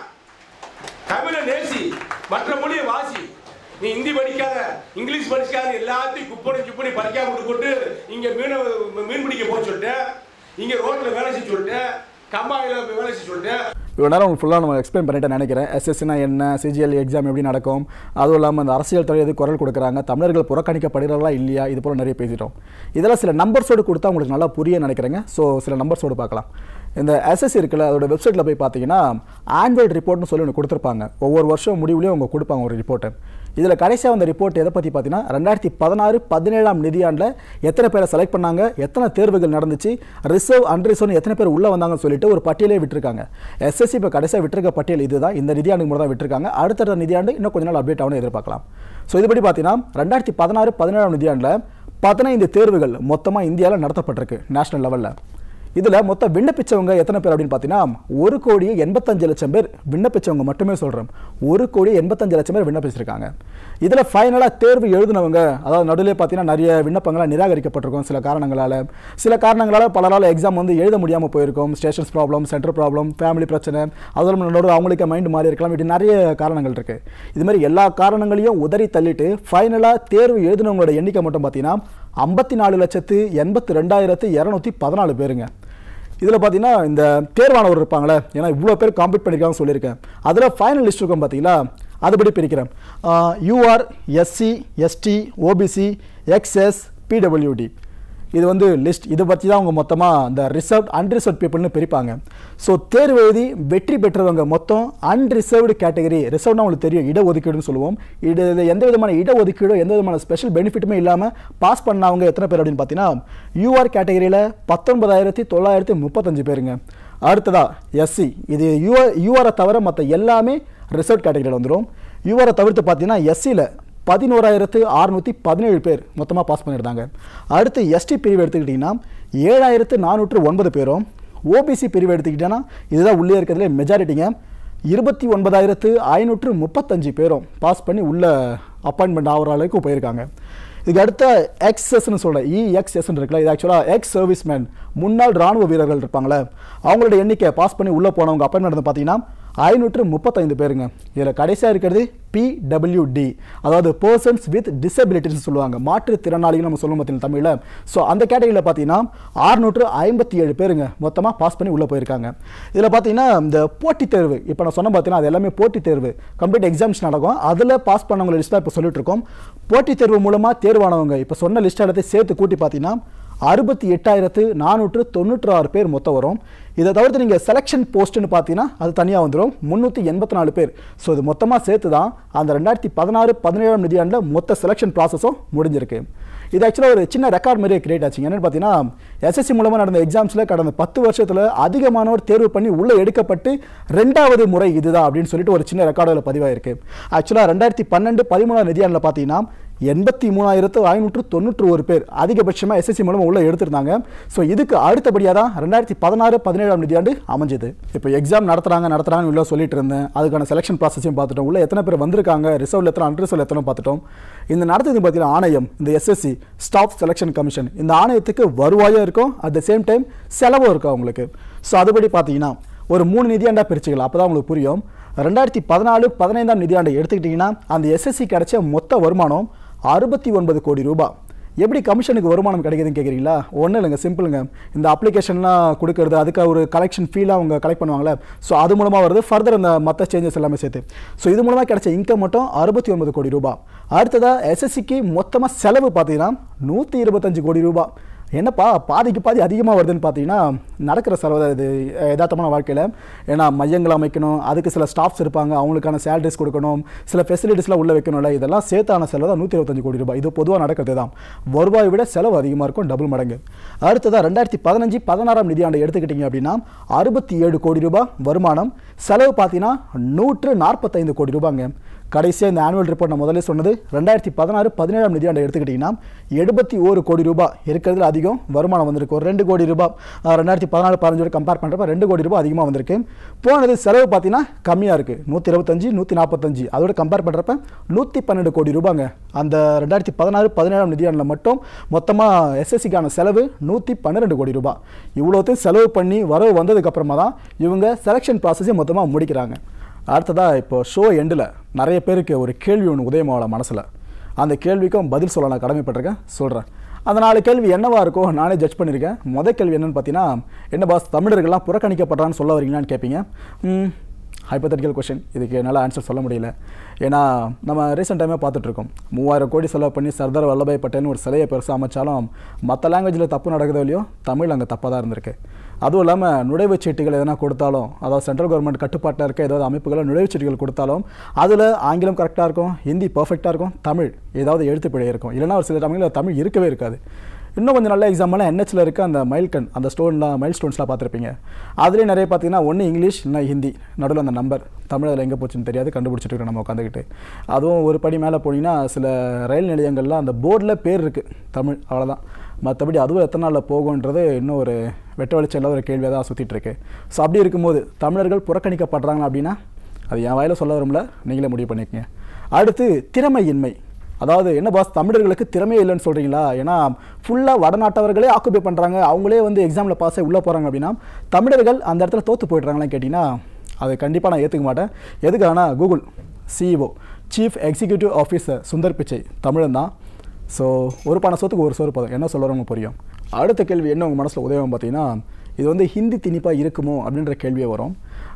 தமிழை நேசி மற்ற மொழியை வாசி நீ ஹிந்தி படிக்காத இங்கிலீஷ் படிக்காத எல்லாத்தையும் குப்பனை குப்பனை படிக்காம விட்டு போட்டு இங்க மீன மீன் பிடிக்க போக சொல்லிட்டு இங்க ரோட்ல வேலை செய்ய சொல்லிட்டு கம்பாயில வேலை செய்ய சொல்லிட்டு இவ்வளோ நேரம் உங்களுக்கு ஃபுல்லாக நம்ம எக்ஸ்பிளைன் பண்ணிட்டு நினைக்கிறேன் எஸ்எஸ்சினா என்ன சிஜிஎல் எக்ஸாம் எப்படி நடக்கும் அதுவும் இல்லாமல் அந்த அரசியல் துறை எது குரல் கொடுக்குறாங்க தமிழர்கள் புறக்கணிக்கப்படுகிறார்களா இல்லையா இது போல் நிறைய பேசிட்டோம் இதெல்லாம் சில நம்பர்ஸோடு கொடுத்தா உங்களுக்கு நல்லா புரிய நினைக்கிறேங்க ஸோ சில நம்பர்ஸோடு பார்க்கலாம் இந்த எஸ்எஸ்சி இருக்குல்ல அதோட வெப்சைட்டில் போய் பார்த்தீங்கன்னா ஆனுவல் ரிப்போர்ட்னு சொல்லி ஒன்று கொடுத்துருப்பாங்க ஒவ்வொரு வருஷம் முடிவுலையும் அவங்க கொடுப்பாங்க ஒரு ரிப்போர்ட்டு இதில் கடைசியாக வந்த ரிப்போர்ட் எதை பற்றி பார்த்தீங்கன்னா ரெண்டாயிரத்தி பதினாறு பதினேழாம் நிதியாண்டில் எத்தனை பேரை செலக்ட் பண்ணாங்க எத்தனை தேர்வுகள் நடந்துச்சு ரிசர்வ் அன்ரிசர்வ் எத்தனை பேர் உள்ளே வந்தாங்கன்னு சொல்லிட்டு ஒரு பட்டியலே விட்டுருக்காங்க எஸ்எஸ்சி இப்போ கடைசியாக விட்டுருக்க பட்டியல் இதுதான் இந்த நிதியாண்டுக்கு மட்டும் தான் விட்டுருக்காங்க அடுத்த நிதியாண்டு இன்னும் கொஞ்ச நாள் அப்டேட் ஆகணும் எதிர்பார்க்கலாம் ஸோ இதுபடி பார்த்தீங்கன்னா ரெண்டாயிரத்தி பதினாறு பதினேழாம் நிதியாண்டில் பதினைந்து தேர்வுகள் மொத்தமாக இந்தியாவில் நடத்தப்பட்டிருக்கு நேஷனல் லெவலில் இதில் மொத்தம் விண்ணப்பிச்சவங்க எத்தனை பேர் அப்படின்னு பார்த்தீங்கன்னா ஒரு கோடியே எண்பத்தஞ்சு லட்சம் பேர் விண்ணப்பிச்சவங்க மட்டுமே சொல்கிறோம் ஒரு கோடி எண்பத்தஞ்சு லட்சம் பேர் விண்ணப்பிச்சிருக்காங்க இதில் ஃபைனலாக தேர்வு எழுதினவங்க அதாவது நடுவில் பார்த்தீங்கன்னா நிறைய விண்ணப்பங்களாக நிராகரிக்கப்பட்டிருக்கும் சில காரணங்களால் சில காரணங்களால் பலரால் எக்ஸாம் வந்து எழுத முடியாமல் போயிருக்கும் stations problem centre problem family பிரச்சனை அதுவும் நடுவில் அவங்களுக்கு மைண்ட் மாறி இருக்கலாம் இப்படி நிறைய காரணங்கள் இருக்குது இது மாதிரி எல்லா காரணங்களையும் உதறி தள்ளிட்டு ஃபைனலாக தேர்வு எழுதினவங்களோட எண்ணிக்கை மட்டும் பார்த்தீங்கன்னா ஐம்பத்தி நாலு லட்சத்து எண்பத்தி ரெண்டாயிரத்து இரநூத்தி பதினாலு பேருங்க இதில் பார்த்தீங்கன்னா இந்த தேர்வானவர் இருப்பாங்களே ஏன்னா இவ்வளோ பேர் காம்பீட் பண்ணியிருக்காங்கன்னு சொல்லியிருக்கேன் அதில் ஃபைனல் லிஸ்ட் இருக்கும் பார்த்தீங்களா அதுபடி பிரிக்கிறேன் யூஆர் எஸ்சி எஸ்டி ஓபிசி எக்ஸ்எஸ் பிடபிள்யூடி இது வந்து லிஸ்ட் இதை பற்றி தான் அவங்க மொத்தமாக இந்த ரிசர்வ் அன்ரிசர்வ் பீப்புள்னு பிரிப்பாங்க ஸோ தேர்வு எழுதி வெற்றி பெற்றவங்க மொத்தம் அன்ரிசர்வ்டு கேட்டகரி ரிசர்வ்னா உங்களுக்கு தெரியும் இடஒதுக்கீடுன்னு சொல்லுவோம் இது இதுல எந்த விதமான இடஒதுக்கீடோ எந்த விதமான ஸ்பெஷல் பெனிஃபிட்டுமே இல்லாமல் பாஸ் பண்ணவங்க எத்தனை பேர் அப்படின்னு பார்த்தீங்கன்னா யூஆர் கேட்டகரியில் பத்தொன்பதாயிரத்தி தொள்ளாயிரத்தி முப்பத்தஞ்சு பேருங்க அடுத்ததா எஸ்சி இது யூஆர் யூஆரை தவிர மற்ற எல்லாமே ரிசர்வ் கேட்டகரியில் வந்துடும் யூஆரை தவிர்த்து பார்த்தீங்கன்னா எஸ்சியில் பதினோராயிரத்து அறுநூற்றி பதினேழு பேர் மொத்தமாக பாஸ் பண்ணியிருந்தாங்க அடுத்து எஸ்டி பிரிவு எடுத்துக்கிட்டிங்கன்னா ஏழாயிரத்து நானூற்று ஒன்பது பேரும் ஓபிசி பிரிவு எடுத்துக்கிட்டேன்னா இதுதான் உள்ளே இருக்கிறதுல மெஜாரிட்டிங்க இருபத்தி ஒன்பதாயிரத்து ஐநூற்று முப்பத்தஞ்சு பேரும் பாஸ் பண்ணி உள்ள அப்பாயின்மெண்ட் ஆகிற அளவுக்கு போயிருக்காங்க இதுக்கு அடுத்த எக்ஸ்எஸ்ன்னு சொல்கிறேன் இஎக்ஸ்எஸ்ன்னு இருக்குல்ல இது ஆக்சுவலாக எக்ஸ் சர்வீஸ்மேன் முன்னாள் ராணுவ வீரர்கள் இருப்பாங்களே அவங்களோட எண்ணிக்கை பாஸ் பண்ணி உள்ளே போனவங்க அப்பாயின்மெண்ட் பார்த்தீங்கன்னா ஐநூற்று முப்பத்தைந்து பேருங்க இதில் கடைசியாக இருக்கிறது பிடபிள்யூடி அதாவது பர்சன்ஸ் வித் டிசபிலிட்டிஸ் சொல்லுவாங்க மாற்றுத்திறனாளிகள் நம்ம சொல்லுவோம் பார்த்தீங்கன்னா தமிழில் ஸோ அந்த கேட்டகரியில் பார்த்தீங்கன்னா ஆறுநூற்று ஐம்பத்தி ஏழு பேருங்க மொத்தமாக பாஸ் பண்ணி உள்ளே போயிருக்காங்க இதில் பார்த்தீங்கன்னா இந்த போட்டித் தேர்வு இப்போ நான் சொன்ன பார்த்தீங்கன்னா அது எல்லாமே போட்டித் தேர்வு கம்ப்ளீட் எக்ஸாம்ஸ் நடக்கும் அதில் பாஸ் பண்ணவங்க லிஸ்ட் தான் இப்போ சொல்லிட்டு இருக்கோம் போட்டித் தேர்வு மூலமாக தேர்வானவங்க இப்போ சொன்ன லிஸ்ட் எல்லாத்தையும் சேர்த்து கூட்டி பார்த்தீங்கன்னா அறுபத்தி எட்டாயிரத்து நானூற்று தொண்ணூற்று ஆறு பேர் மொத்தம் வரும் இதை தவிர்த்து நீங்கள் செலெக்ஷன் போஸ்ட்னு பார்த்தீங்கன்னா அது தனியாக வந்துடும் முந்நூற்றி எண்பத்தி நாலு பேர் ஸோ இது மொத்தமாக சேர்த்து தான் அந்த ரெண்டாயிரத்தி பதினாறு பதினேழாம் நிதியாண்டில் மொத்த செலெக்ஷன் ப்ராசஸும் முடிஞ்சிருக்கு இது ஆக்சுவலாக ஒரு சின்ன ரெக்கார்ட் மாதிரியே கிரியேட் ஆச்சுங்க என்னென்னு பார்த்தீங்கன்னா எஸ்எஸ்சி மூலமாக நடந்த எக்ஸாம்ஸில் கடந்த பத்து வருஷத்தில் அதிகமானோர் தேர்வு பண்ணி உள்ளே எடுக்கப்பட்டு ரெண்டாவது முறை இதுதான் அப்படின்னு சொல்லிட்டு ஒரு சின்ன ரெக்கார்டில் பதிவாயிருக்கு ஆக்சுவலாக ரெண்டாயிரத்தி பன்னெண்டு பதிமூணாம் நிதியாண்டில் பார்த்தீங்கன்னா எண்பத்தி மூணாயிரத்து ஐநூற்று தொண்ணூற்று ஒரு பேர் அதிகபட்சமாக எஸ்எஸ்சி மூலமாக உள்ளே எடுத்திருந்தாங்க ஸோ இதுக்கு அடுத்தபடியாக தான் ரெண்டாயிரத்தி பதினாறு பதினேழாம் நிதியாண்டு அமைஞ்சது இப்போ எக்ஸாம் நடத்துறாங்க நடத்துறாங்க உள்ள சொல்லிட்டு இருந்தேன் அதுக்கான செலெக்ஷன் ப்ராசஸையும் பார்த்துட்டோம் உள்ள எத்தனை பேர் வந்திருக்காங்க ரிசர்வ்ல எத்தனை அன்ரிசர்வ்ல எத்தனை பார்த்துட்டோம் இந்த நடத்துறது பார்த்தீங்கன்னா ஆணையம் இந்த எஸ்எஸ்சி ஸ்டாஃப் செலெக்ஷன் கமிஷன் இந்த ஆணையத்துக்கு வருவாயும் இருக்கும் அட் த சேம் டைம் செலவும் இருக்கும் அவங்களுக்கு ஸோ அதுபடி பார்த்தீங்கன்னா ஒரு மூணு நிதியாண்டா பிரிச்சுக்கலாம் அப்போ தான் உங்களுக்கு புரியும் ரெண்டாயிரத்தி பதினாலு பதினைந்தாம் நிதியாண்டை எடுத்துக்கிட்டிங்கன்னா அந்த எஸ்எஸ்சி கிடைச்ச மொத்த வருமானம் அறுபத்தி ஒன்பது கோடி ரூபாய் எப்படி கமிஷனுக்கு வருமானம் கிடைக்குதுன்னு கேட்குறீங்களா ஒன்றும் இல்லைங்க சிம்பிளுங்க இந்த அப்ளிகேஷன்லாம் கொடுக்கறது அதுக்கு ஒரு கலெக்ஷன் ஃபீலாக அவங்க கலெக்ட் பண்ணுவாங்களே ஸோ அது மூலமாக வருது ஃபர்தர் அந்த மற்ற சேஞ்சஸ் எல்லாமே சேர்த்து ஸோ இது மூலமாக கிடைச்ச இன்கம் மட்டும் அறுபத்தி ஒன்பது கோடி ரூபாய் அடுத்ததாக எஸ்எஸ்சிக்கு மொத்தமாக செலவு பார்த்தீங்கன்னா நூற்றி இருபத்தஞ்சு கோடி ரூபாய் என்னப்பா பாதிக்கு பாதி அதிகமாக வருதுன்னு பார்த்தீங்கன்னா நடக்கிற செலவு தான் இது யதார்த்தமான வாழ்க்கையில் ஏன்னா மையங்கள் அமைக்கணும் அதுக்கு சில ஸ்டாஃப்ஸ் இருப்பாங்க அவங்களுக்கான சேலரிஸ் கொடுக்கணும் சில ஃபெசிலிட்டிஸ்லாம் உள்ள வைக்கணும்ல இதெல்லாம் சேர்த்தான செலவு தான் நூற்றி இருபத்தஞ்சு கோடி ரூபாய் இது பொதுவாக நடக்கிறது தான் வருவாயை விட செலவு அதிகமாக இருக்கும் டபுள் மடங்கு அடுத்ததாக ரெண்டாயிரத்தி பதினஞ்சு பதினாறாம் நிதியாண்டை எடுத்துக்கிட்டிங்க அப்படின்னா அறுபத்தி ஏழு கோடி ரூபாய் வருமானம் செலவு பார்த்தீங்கன்னா நூற்று நாற்பத்தைந்து கோடி ரூபாங்க கடைசியாக இந்த ஆனுவல் ரிப்போர்ட் நான் முதல்ல சொன்னது ரெண்டாயிரத்தி பதினாறு பதினேழாம் நிதியாண்டை எடுத்துக்கிட்டிங்கன்னா எழுபத்தி ஒரு கோடி ரூபாய் இருக்கிறதுல அதிகம் வருமானம் வந்திருக்கு ஒரு ரெண்டு கோடி ரூபாய் அஹ், ரெண்டாயிரத்தி பதினாலு பதினஞ்சோட கம்பேர் பண்ணுறப்ப ரெண்டு கோடி ரூபாய் அதிகமாக வந்திருக்கு போனது செலவு பார்த்தீங்கன்னா கம்மியாக இருக்குது நூற்றி இருபத்தஞ்சு நூற்றி நாற்பத்தஞ்சு அதோட கம்பேர் பண்ணுறப்ப நூற்றி பன்னெண்டு கோடி ரூபாங்க அந்த ரெண்டாயிரத்தி பதினாறு பதினேழாம் நிதியாண்டில் மட்டும் மொத்தமாக எஸ்எஸ்சிக்கான செலவு நூற்றி பன்னிரெண்டு கோடி ரூபாய் இவ்வளோத்தையும் செலவு பண்ணி வரவு வந்ததுக்கப்புறமா தான் இவங்க செலெக்ஷன் ப்ராசஸையும் மொத்தமாக முடிக்கிறாங்க அடுத்ததாக இப்போ ஷோ எண்டில் நிறைய பேருக்கு ஒரு கேள்வி ஒன்று உதயமாவல மனசில் அந்த கேள்விக்கும் பதில் சொல்ல நான் கடமைப்பட்டிருக்கேன் சொல்கிறேன் அந்த நாலு கேள்வி என்னவா இருக்கோ நானே ஜட்ஜ் பண்ணியிருக்கேன் முதல் கேள்வி என்னன்னு பார்த்தீங்கன்னா என்ன பாஸ் தமிழர்கள்லாம் புறக்கணிக்கப்படுறான்னு சொல்ல வரீங்களான்னு கேட்பீங்க ஹைப்பத்தட்டிக்கல் கொஷின் இதுக்கு என்னால் ஆன்சர் சொல்ல முடியல ஏன்னா நம்ம ரீசெண்ட் டைமே பார்த்துட்ருக்கோம் மூவாயிரம் கோடி செலவு பண்ணி சர்தார் வல்லபாய் பட்டேல்னு ஒரு சிலையை பெருசாக அமைச்சாலும் மற்ற லாங்குவேஜில் தப்பு நடக்குதோ இல்லையோ தமிழ் அங்கே தப்பாக தான் இருந்திருக்கு அதுவும் இல்லாமல் நுழைவுச் சீட்டுகள் எதனா கொடுத்தாலும் அதாவது சென்ட்ரல் கவர்மெண்ட் கட்டுப்பாட்டில் இருக்க ஏதாவது அமைப்புகளை நுழைவுச் சீட்டுகள் கொடுத்தாலும் அதில் ஆங்கிலம் கரெக்டாக இருக்கும் ஹிந்தி பர்ஃபெக்டாக இருக்கும் தமிழ் ஏதாவது எழுத்துப்பிழை இருக்கும் இல்லைன்னா ஒரு சில தமிழில் தமிழ் இருக்கவே இருக்காது இன்னும் கொஞ்சம் நல்ல எக்ஸாம்பிளாக என்ஹெச்சில் இருக்க அந்த மைல்கன் அந்த ஸ்டோன்லாம் மைல் ஸ்டோன்ஸ்லாம் பார்த்துருப்பீங்க அதுலேயே நிறைய பார்த்தீங்கன்னா ஒன்று இங்கிலீஷ் இல்லை ஹிந்தி நடுவில் அந்த நம்பர் தமிழ் அதில் எங்கே போச்சுன்னு தெரியாது கண்டுபிடிச்சிட்டு இருக்கோம் நம்ம உட்காந்துக்கிட்டு அதுவும் ஒரு படி மேலே போனீங்கன்னா சில ரயில் நிலையங்கள்லாம் அந்த போர்டில் பேர் இருக்குது தமிழ் அவ்வளோதான் மற்றபடி அதுவும் எத்தனை நாளில் போகுன்றது இன்னும் ஒரு வெட்ட வெளிச்சம் இல்லாத ஒரு கேள்வியாக தான் சுற்றிட்டு இருக்கு ஸோ அப்படி இருக்கும்போது தமிழர்கள் புறக்கணிக்கப்படுறாங்க அப்படின்னா அது என் வாயில சொல்ல வரும்ல நீங்களே முடிவு பண்ணிக்கங்க அடுத்து திறமையின்மை அதாவது என்ன பாஸ் தமிழர்களுக்கு திறமையே இல்லைன்னு சொல்கிறீங்களா ஏன்னா ஃபுல்லாக வடநாட்டவர்களே ஆக்குபை பண்ணுறாங்க அவங்களே வந்து எக்ஸாமில் பாஸ் ஆகி உள்ளே போகிறாங்க அப்படின்னா தமிழர்கள் அந்த இடத்துல தோற்று போயிடுறாங்களான்னு கேட்டிங்கன்னா அது கண்டிப்பாக நான் ஏற்றுக்க மாட்டேன் எதுக்கானா Google CEO chief executive officer Sundar Pichai தமிழன் தான் ஸோ ஒரு பண சொத்துக்கு ஒரு சோறு போதும் என்ன சொல்கிறவங்க புரியும் அடுத்த கேள்வி என்ன உங்கள் மனசில் உதவும் பார்த்தீங்கன்னா இது வந்து ஹிந்தி திணிப்பாக இருக்குமோ அப்படின்ற கேள்வியே வரும்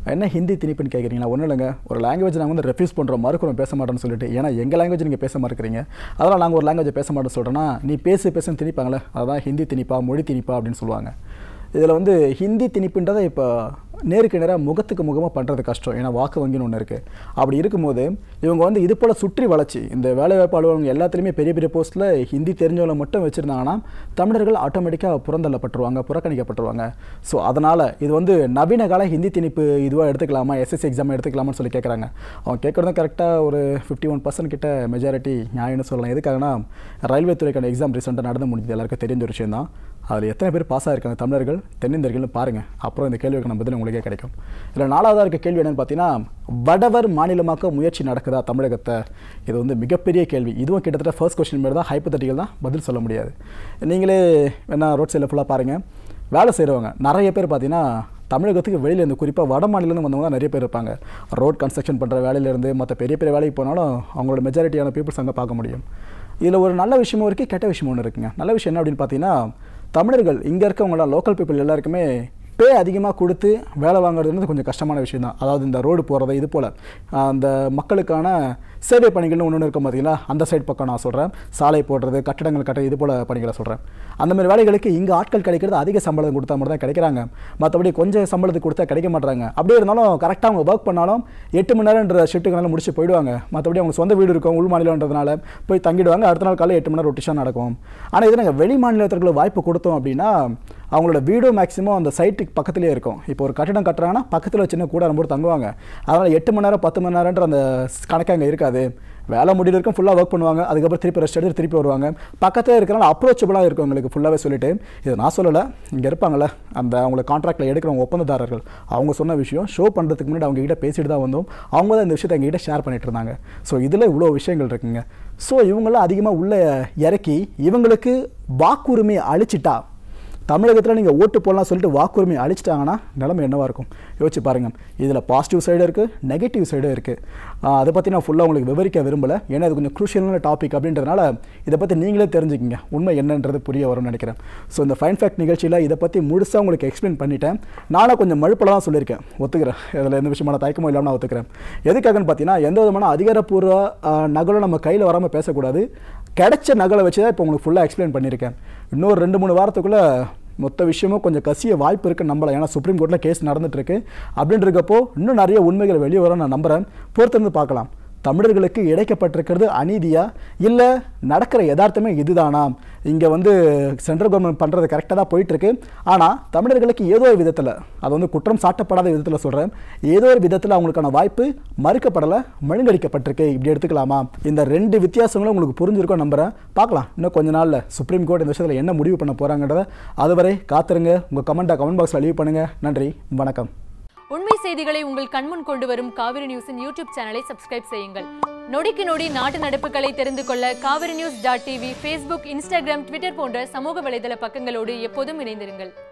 என்ன ஹிந்தி திணிப்புன்னு கேட்குறீங்களா ஒன்றும் இல்லைங்க ஒரு லாங்குவேஜ் நாங்கள் வந்து ரெஃப்யூஸ் பண்ணுறோம் மறுக்கிறோம் பேச மாட்டோம்னு சொல்லிட்டு ஏன்னா எங்கள் லாங்குவேஜ் நீங்கள் பேச மறுக்கிறீங்க அதனால் நாங்கள் ஒரு லாங்குவேஜ் பேச மாட்டோம்னு சொல்கிறேன்னா நீ பேசு பேசுன்னு திணிப்பாங்களே அதான் ஹிந்தி திணிப்பா மொழி திணிப்பா அப்படின்னு சொல்லுவாங்க இதில் வந்து ஹிந்தி திணிப்புன்றதை இப்போ நேருக்கு நேராக முகத்துக்கு முகமாக பண்ணுறது கஷ்டம் ஏன்னா வாக்கு வங்கின்னு ஒன்று இருக்குது அப்படி இருக்கும்போது இவங்க வந்து இது போல் சுற்றி வளர்ச்சி இந்த வேலைவாய்ப்பு அலுவலகம் எல்லாத்துலேயுமே பெரிய பெரிய போஸ்ட்டில் ஹிந்தி தெரிஞ்சவங்களை மட்டும் வச்சுருந்தாங்கன்னா தமிழர்கள் ஆட்டோமேட்டிக்காக புறந்தள்ளப்பட்டுருவாங்க புறக்கணிக்கப்பட்டுருவாங்க ஸோ அதனால் இது வந்து நவீன கால ஹிந்தி திணிப்பு இதுவாக எடுத்துக்கலாமா எஸ்எஸ்சி எக்ஸாம் எடுத்துக்கலாமான்னு சொல்லி கேட்குறாங்க அவங்க கேட்குறதும் கரெக்டாக ஒரு ஃபிஃப்டி ஒன் பர்சன்ட் கிட்ட மெஜாரிட்டி நியாயம்னு சொல்லலாம் எதுக்காகனா ரயில்வே துறைக்கான எக்ஸாம் ரீசெண்டாக நடந்து முடிஞ்சது எல்லாருக்கும் தெரிஞ்ச ஒரு விஷயம் தான் அதில் எத்தனை பேர் பாஸ் ஆகிருக்காங்க தமிழர்கள் தென்னிந்தியர்கள்னு பாருங்கள் அப்புறம் இந்த கேள்விக்கான பதில் உங்களுக்கே கிடைக்கும் இதில் நாலாவதாக இருக்க கேள்வி என்னன்னு பார்த்தீங்கன்னா வடவர் மாநிலமாக்க முயற்சி நடக்குதா தமிழகத்தை இது வந்து மிகப்பெரிய கேள்வி இதுவும் கிட்டத்தட்ட ஃபர்ஸ்ட் கொஸ்டின் மாதிரி தான் ஹைப்பத்தட்டிக்கல் தான் பதில் சொல்ல முடியாது நீங்களே வேணா ரோட் சைடில் ஃபுல்லாக பாருங்கள் வேலை செய்கிறவங்க நிறைய பேர் பார்த்தீங்கன்னா தமிழகத்துக்கு வெளியில இருந்து குறிப்பாக வட மாநிலம்னு வந்தவங்க தான் நிறைய பேர் இருப்பாங்க ரோட் கன்ஸ்ட்ரக்ஷன் பண்ணுற வேலையிலேருந்து மற்ற பெரிய பெரிய வேலைக்கு போனாலும் அவங்களோட மெஜாரிட்டியான பீப்புள்ஸ் அங்கே பார்க்க முடியும் இதில் ஒரு நல்ல விஷயமும் இருக்குது கெட்ட விஷயமும் ஒன்று இருக்குங்க நல்ல விஷயம் என்ன அப்படின்னு பார்த்தீங்கன்னா தமிழர்கள் இங்கே இருக்கவங்களாம் லோக்கல் பீப்புள் எல்லாருக்குமே பே அதிகமாக கொடுத்து வேலை வாங்குறது வந்து கொஞ்சம் கஷ்டமான விஷயம் தான் அதாவது இந்த ரோடு போகிறது இது போல் அந்த மக்களுக்கான சேவை பணிகள்னு ஒன்று ஒன்று இருக்கும் பார்த்தீங்களா அந்த சைடு பக்கம் நான் சொல்கிறேன் சாலை போடுறது கட்டடங்கள் கட்டுறது இது போல் பணிகளை சொல்கிறேன் அந்த மாதிரி வேலைகளுக்கு இங்கே ஆட்கள் கிடைக்கிறது அதிக சம்பளம் கொடுத்தா மட்டும் தான் கிடைக்கிறாங்க மற்றபடி கொஞ்சம் சம்பளத்துக்கு கொடுத்தா கிடைக்க மாட்டாங்க அப்படியே இருந்தாலும் கரெக்டாக அவங்க ஒர்க் பண்ணாலும் எட்டு மணி நேரம்ன்ற ஷிஃப்ட்டுக்கு முடிச்சு போயிடுவாங்க மற்றபடி அவங்க சொந்த வீடு இருக்கும் உள் மாநிலன்றதுனால போய் தங்கிடுவாங்க அடுத்த நாள் காலையில் எட்டு மணி நேரம் ரொட்டேஷன் நடக்கும் ஆனால் இது நாங்கள் வெளி மாநிலத்திற்கு வாய்ப்பு கொடுத்தோம் அப்படின்னா அவங்களோட வீடும் மேக்ஸிமம் அந்த சைட்டுக்கு பக்கத்துலேயே இருக்கும் இப்போ ஒரு கட்டிடம் கட்டுறாங்கன்னா பக்கத்தில் ஒரு சின்ன கூடாரம் போட்டு தங்குவாங்க அதனால் எட்டு மணி நேரம் பத்து மணி நேரம்ன்ற அந்த கணக்கு அங்கே இருக்காது வேலை முடிவு இருக்கும் ஃபுல்லாக ஒர்க் பண்ணுவாங்க அதுக்கப்புறம் திருப்பி ரெஸ்ட் எடுத்து திருப்பி வருவாங்க பக்கத்தில் இருக்கிறனால அப்ரோச்சபிளாக இருக்கும் உங்களுக்கு ஃபுல்லாகவே சொல்லிட்டு இது நான் சொல்லலை இங்கே இருப்பாங்கள்ல அந்த அவங்கள கான்ட்ராக்டில் எடுக்கிறவங்க ஒப்பந்ததாரர்கள் அவங்க சொன்ன விஷயம் ஷோ பண்ணுறதுக்கு முன்னாடி அவங்க கிட்ட பேசிட்டு தான் வந்தோம் அவங்க தான் இந்த விஷயத்தை எங்ககிட்ட ஷேர் பண்ணிட்டு இருந்தாங்க ஸோ இதில் இவ்வளோ விஷயங்கள் இருக்குங்க ஸோ இவங்களாம் அதிகமாக உள்ளே இறக்கி இவங்களுக்கு வாக்குரிமை அழிச்சிட்டா தமிழகத்தில் நீங்கள் ஓட்டு போடலாம் சொல்லிட்டு வாக்குரிமை அழிச்சிட்டாங்கன்னா நிலைமை என்னவாக இருக்கும் யோசிச்சு பாருங்கள் இதில் பாசிட்டிவ் சைடு இருக்குது நெகட்டிவ் சைடும் இருக்குது அதை பற்றி நான் ஃபுல்லாக உங்களுக்கு விவரிக்க விரும்பலை ஏன்னா அது கொஞ்சம் குரூஷியலான டாபிக் அப்படின்றதுனால இதை பற்றி நீங்களே தெரிஞ்சுக்கிங்க உண்மை என்னன்றது புரிய வரும்னு நினைக்கிறேன் ஸோ இந்த ஃபைன் ஃபேக்ட் நிகழ்ச்சியில் இதை பற்றி முழுசாக உங்களுக்கு எக்ஸ்பிளைன் பண்ணிட்டேன் நானும் கொஞ்சம் மழுப்பலாக தான் சொல்லியிருக்கேன் ஒத்துக்கிறேன் இதில் எந்த விஷயமான தயக்கமும் இல்லாமல் நான் ஒத்துக்கிறேன் எதுக்காகன்னு பார்த்தீங்கன்னா எந்த விதமான அதிகாரப்பூர்வ ஆஹ், நகலும் நம்ம கையில் வராமல் பேசக்கூடாது கிடைச்ச நகலை வச்சு தான் இப்போ உங்களுக்கு ஃபுல்லாக எக்ஸ்பிளைன் பண்ணியிருக்கேன் இன்னொரு ரெண்டு மூணு வாரத்துக்குள்ளே மொத்த விஷயமும் கொஞ்சம் கசிய வாய்ப்பு இருக்குன்னு நம்பலாம் ஏன்னா சுப்ரீம் கோர்ட்டில் கேஸ் நடந்துட்டு இருக்கு அப்படின்றக்கப்போ இன்னும் நிறைய உண்மைகள் வெளியே வரும் நான் நம்புகிறேன் பொறுத்திருந்து பார்க்கலாம் தமிழர்களுக்கு இழைக்கப்பட்டிருக்கிறது அநீதியா இல்லை நடக்கிற யதார்த்தமே இதுதானா இங்கே வந்து சென்ட்ரல் கவர்மெண்ட் பண்ணுறது கரெக்டாக தான் போயிட்டுருக்கு ஆனால் தமிழர்களுக்கு ஏதோ ஒரு விதத்தில் அது வந்து குற்றம் சாட்டப்படாத விதத்தில் சொல்கிறேன் ஏதோ ஒரு விதத்தில் அவங்களுக்கான வாய்ப்பு மறுக்கப்படலை மழுங்கடிக்கப்பட்டிருக்கு இப்படி எடுத்துக்கலாமா இந்த ரெண்டு வித்தியாசங்களும் உங்களுக்கு புரிஞ்சிருக்கும் நம்புகிறேன் பார்க்கலாம் இன்னும் கொஞ்ச நாளில் சுப்ரீம் கோர்ட் இந்த விஷயத்தில் என்ன முடிவு பண்ண போகிறாங்கன்றத அதுவரை காத்துருங்க உங்கள் கமெண்ட்டை கமெண்ட் பாக்ஸில் லீவ் பண்ணுங்கள் நன்றி வணக்கம் உண்மை செய்திகளை உங்கள் கண்முன் கொண்டு வரும் காவிரி நியூஸின் யூடியூப் சேனலை சப்ஸ்கிரைப் செய்யுங்கள் நொடிக்கு நொடி நாட்டு நடப்புகளை தெரிந்து கொள்ள Kaveri news dot TV Facebook Instagram Twitter போன்ற சமூக வலைதள பக்கங்களோடு எப்போதும் இணைந்திருங்கள்